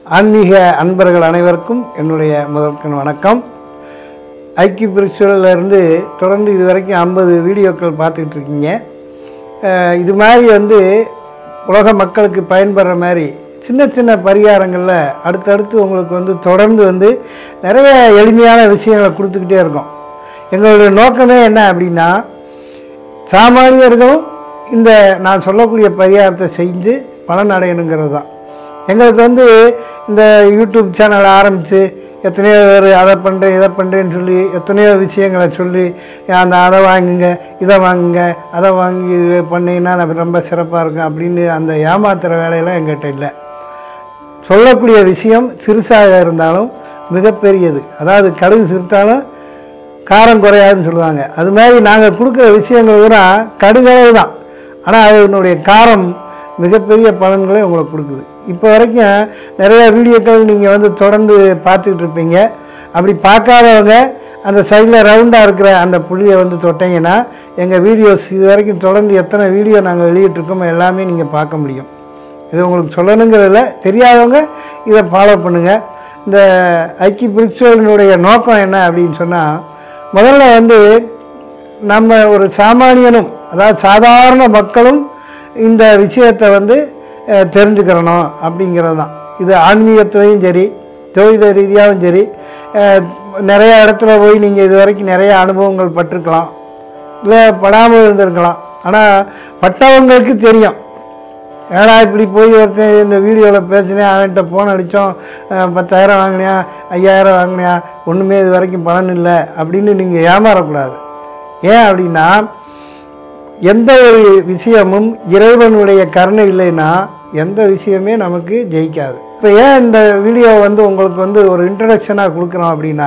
ஆன்மீக அன்பர்கள் அனைவருக்கும் என்னுடைய முதற்கண் வணக்கம் ஐக்கிய பிரிச்சுவலில் இருந்து தொடர்ந்து இது வரைக்கும் ஐம்பது வீடியோக்கள் பார்த்துக்கிட்டு இருக்கீங்க அஹ் இது மாதிரி வந்து உலக மக்களுக்கு பயன்படுற மாதிரி சின்ன சின்ன பரிகாரங்களில் அடுத்தடுத்து உங்களுக்கு வந்து தொடர்ந்து வந்து நிறைய எளிமையான விஷயங்களை கொடுத்துக்கிட்டே இருக்கோம் எங்களுடைய நோக்கமே என்ன அப்படின்னா சாமானியர்களும் இந்த நான் சொல்லக்கூடிய பரிகாரத்தை செஞ்சு பலன் அடையணுங்கிறது தான் எங்களுக்கு வந்து இந்த யூடியூப் சேனல் ஆரம்பித்து எத்தனையோ பேர் அதை பண்ணுறேன் இதை பண்ணுறேன்னு சொல்லி எத்தனையோ விஷயங்களை சொல்லி அந்த அதை வாங்குங்க இதை வாங்குங்க அதை வாங்கி இது பண்ணீங்கன்னா நான் ரொம்ப சிறப்பாக இருக்கும் அப்படின்னு அந்த ஏமாத்துகிற வேலையெல்லாம் எங்கிட்ட இல்லை சொல்லக்கூடிய விஷயம் சிறுசாக இருந்தாலும் மிகப்பெரியது அதாவது கடுகு சிறுத்தாலும் காரம் குறையாதுன்னு சொல்லுவாங்க அது மாதிரி நாங்கள் கொடுக்குற விஷயங்கள் பூரா கடுகளவு தான் ஆனால் அதனுடைய காரம் மிகப்பெரிய பலன்களை உங்களுக்கு கொடுக்குது இப்போ வரைக்கும் நிறைய வீடியோக்கள் நீங்கள் வந்து தொடர்ந்து பார்த்துக்கிட்டு இருப்பீங்க அப்படி பார்க்காதவங்க அந்த சைடில் ரவுண்டாக இருக்கிற அந்த புள்ளியை வந்து தொட்டிங்கன்னா எங்கள் வீடியோஸ் இது வரைக்கும் தொடர்ந்து எத்தனை வீடியோ நாங்கள் வெளியிட்டிருக்கோமோ எல்லாமே நீங்கள் பார்க்க முடியும் இது உங்களுக்கு சொல்லணுங்கிறதில்ல தெரியாதவங்க இதை ஃபாலோ பண்ணுங்கள் இந்த ஐக்கிய பிரிக்சோலினுடைய நோக்கம் என்ன அப்படின்னு சொன்னால் முதல்ல வந்து நம்ம ஒரு சாமானியனும் அதாவது சாதாரண மக்களும் இந்த விஷயத்தை வந்து அஹ், தெரிஞ்சுக்கிறணும் அப்படிங்கிறது தான் இது ஆன்மீகத்துலையும் சரி தொழில் ரீதியாகவும் சரி அஹ், நிறைய இடத்துல போய் நீங்கள் இது வரைக்கும் நிறைய அனுபவங்கள் பட்டிருக்கலாம் இல்லை படாமல் இருந்திருக்கலாம் ஆனால் பட்டவங்களுக்கு தெரியும் ஏடா இப்படி போய் ஒருத்தன் இந்த வீடியோவில் பேசினேன் அவன்கிட்ட ஃபோன் அடித்தோம் பத்தாயிரம் வாங்கினியா ஐயாயிரம் வாங்கினியா ஒன்றுமே இது வரைக்கும் பலன் இல்லை அப்படின்னு நீங்கள் ஏமாறக்கூடாது ஏன் அப்படின்னா எந்த ஒரு விஷயமும் இறைவனுடைய கருணை இல்லைன்னா எந்த விஷயமே நமக்கு ஜெயிக்காது இப்போ ஏன் இந்த வீடியோ வந்து உங்களுக்கு வந்து ஒரு இன்ட்ரடக்ஷனாக கொடுக்குறோம் அப்படின்னா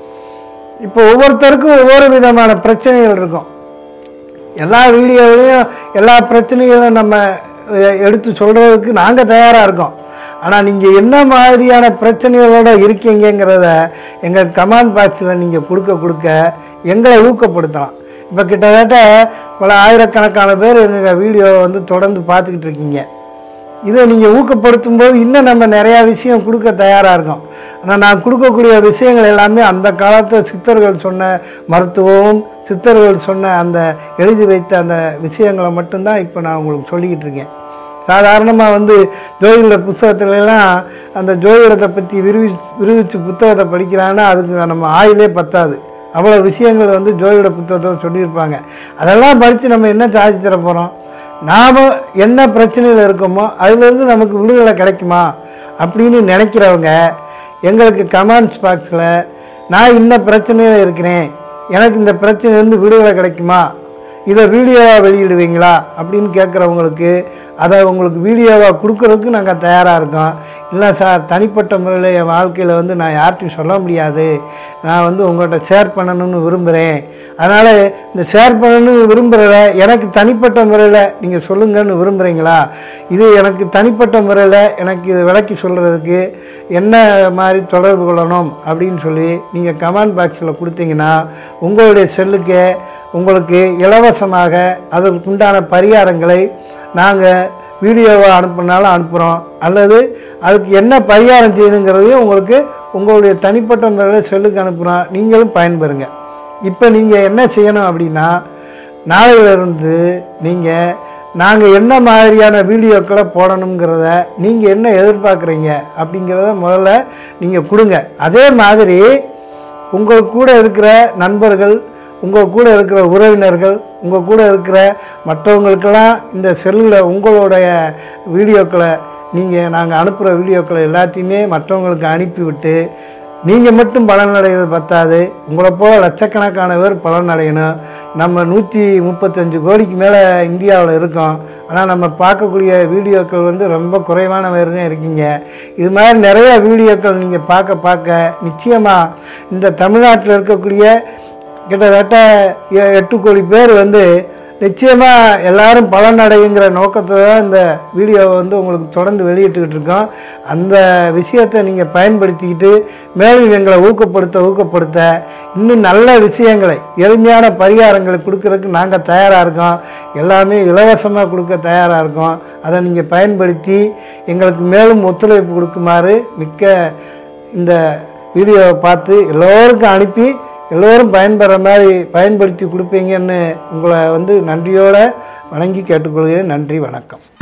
இப்போ ஒவ்வொருத்தருக்கும் ஒவ்வொரு விதமான பிரச்சனைகள் இருக்கும் எல்லா வீடியோவிலையும் எல்லா பிரச்சனைகளும் நம்ம அஹ், எடுத்து சொல்கிறதுக்கு நாங்கள் தயாராக இருக்கோம் ஆனால் நீங்கள் என்ன மாதிரியான பிரச்சனைகளோட இருக்கீங்கங்கிறத எங்கள் கமெண்ட் பாக்ஸில் நீங்கள் கொடுக்க கொடுக்க எங்களை ஊக்கப்படுத்தலாம் இப்போ கிட்டத்தட்ட பல ஆயிரக்கணக்கான பேர் எங்கள் வீடியோவை வந்து தொடர்ந்து பார்த்துக்கிட்டு இருக்கீங்க இதை நீங்கள் ஊக்கப்படுத்தும் போது இன்னும் நம்ம நிறையா விஷயம் கொடுக்க தயாராக இருக்கோம் ஆனால் நான் கொடுக்கக்கூடிய விஷயங்கள் எல்லாமே அந்த காலத்தில் சித்தர்கள் சொன்ன மருத்துவமும் சித்தர்கள் சொன்ன அந்த எழுதி வைத்த அந்த விஷயங்களை மட்டும்தான் இப்போ நான் உங்களுக்கு சொல்லிக்கிட்டு இருக்கேன் சாதாரணமாக வந்து ஜோதிட புத்தகத்துலலாம் அந்த ஜோதிடத்தை பற்றி விரிவி விரிவிச்சு புத்தகத்தை படிக்கிறாங்கன்னா அதுக்கு நம்ம ஆயிலே பத்தாது அவ்வளோ விஷயங்கள் வந்து ஜோதிட புத்தகத்தை சொல்லியிருப்பாங்க அதெல்லாம் படித்து நம்ம என்ன சாதிச்சு தர போகிறோம் நாம் என்ன பிரச்சனையில் இருக்கோமோ அதுலேருந்து நமக்கு விடுதலை கிடைக்குமா அப்படின்னு நினைக்கிறவங்க எங்களுக்கு கமெண்ட்ஸ் பாக்ஸில் நான் இன்ன பிரச்சனையில் இருக்கிறேன் எனக்கு இந்த பிரச்சனையிலேருந்து விடுதலை கிடைக்குமா இதை வீடியோவாக வெளியிடுவீங்களா அப்படின்னு கேட்குறவங்களுக்கு அதை உங்களுக்கு வீடியோவாக கொடுக்குறதுக்கு நாங்கள் தயாராக இருக்கோம் இல்லை சார் தனிப்பட்ட முறையில் என் வாழ்க்கையில் வந்து நான் யார்கிட்டையும் சொல்ல முடியாது நான் வந்து உங்கள்கிட்ட ஷேர் பண்ணணும்னு விரும்புகிறேன் அதனால் இந்த ஷேர் பண்ணணும்னு விரும்புகிறத எனக்கு தனிப்பட்ட முறையில் நீங்கள் சொல்லுங்கன்னு விரும்புகிறீங்களா இது எனக்கு தனிப்பட்ட முறையில் எனக்கு இது விளக்கி சொல்கிறதுக்கு என்ன மாதிரி தொடர்பு கொள்ளணும் அப்படின்னு சொல்லி நீங்கள் கமெண்ட் பாக்ஸில் கொடுத்தீங்கன்னா உங்களுடைய செல்லுக்கு உங்களுக்கு இலவசமாக அதற்குண்டான பரிகாரங்களை நாங்கள் வீடியோவை அனுப்புனாலும் அனுப்புகிறோம் அல்லது அதுக்கு என்ன பரிகாரம் செய்யணுங்கிறதையும் உங்களுக்கு உங்களுடைய தனிப்பட்ட முறையில் செல்லுக்கு அனுப்புகிறோம் நீங்களும் பயன்பெறுங்க இப்போ நீங்கள் என்ன செய்யணும் அப்படின்னா நாளையிலிருந்து நீங்கள் நாங்கள் என்ன மாதிரியான வீடியோக்களை போடணுங்கிறத நீங்கள் என்ன எதிர்பார்க்குறீங்க அப்படிங்கிறத முதல்ல நீங்கள் கொடுங்க அதே மாதிரி உங்கள் கூட இருக்கிற நண்பர்கள் உங்கள் கூட இருக்கிற உறவினர்கள் உங்கள் கூட இருக்கிற மற்றவங்களுக்கெல்லாம் இந்த செல்லில் உங்களுடைய வீடியோக்களை நீங்கள் நாங்கள் அனுப்புகிற வீடியோக்களை எல்லாத்தையுமே மற்றவங்களுக்கு அனுப்பிவிட்டு நீங்கள் மட்டும் பலன் அடைகிறது பத்தாது உங்களை போல லட்சக்கணக்கான பேர் பலன் அடையணும் நம்ம நூற்றி முப்பத்தஞ்சு கோடிக்கு மேலே இந்தியாவில் இருக்கோம் ஆனால் நம்ம பார்க்கக்கூடிய வீடியோக்கள் வந்து ரொம்ப குறைவான பேர் தான் இருக்கீங்க இது மாதிரி நிறைய வீடியோக்கள் நீங்கள் பார்க்க பார்க்க நிச்சயமாக இந்த தமிழ்நாட்டில் இருக்கக்கூடிய கிட்டத்தட்ட எ- எட்டு கோடி பேர் வந்து நிச்சயமாக எல்லாரும் பலனடைங்கிற நோக்கத்தில் தான் இந்த வீடியோவை வந்து உங்களுக்கு தொடர்ந்து வெளியிட்டுக்கிட்டு இருக்கோம் அந்த விஷயத்தை நீங்கள் பயன்படுத்திக்கிட்டு மேலும் எங்களை ஊக்கப்படுத்த ஊக்கப்படுத்த இன்னும் நல்ல விஷயங்களை எளிமையான பரிகாரங்களை கொடுக்கறதுக்கு நாங்கள் தயாராக இருக்கோம் எல்லாமே இலவசமாக கொடுக்க தயாராக இருக்கோம் அதை நீங்கள் பயன்படுத்தி எங்களுக்கு மேலும் ஒத்துழைப்பு கொடுக்குமாறு மிக்க இந்த வீடியோவை பார்த்து எல்லோருக்கும் அனுப்பி எல்லோரும் பயன்பெற மாதிரி பயன்படுத்தி கொடுப்பீங்கன்னு உங்களை வந்து நன்றியோடு வணங்கி கேட்டுக்கொள்கிறேன் நன்றி வணக்கம்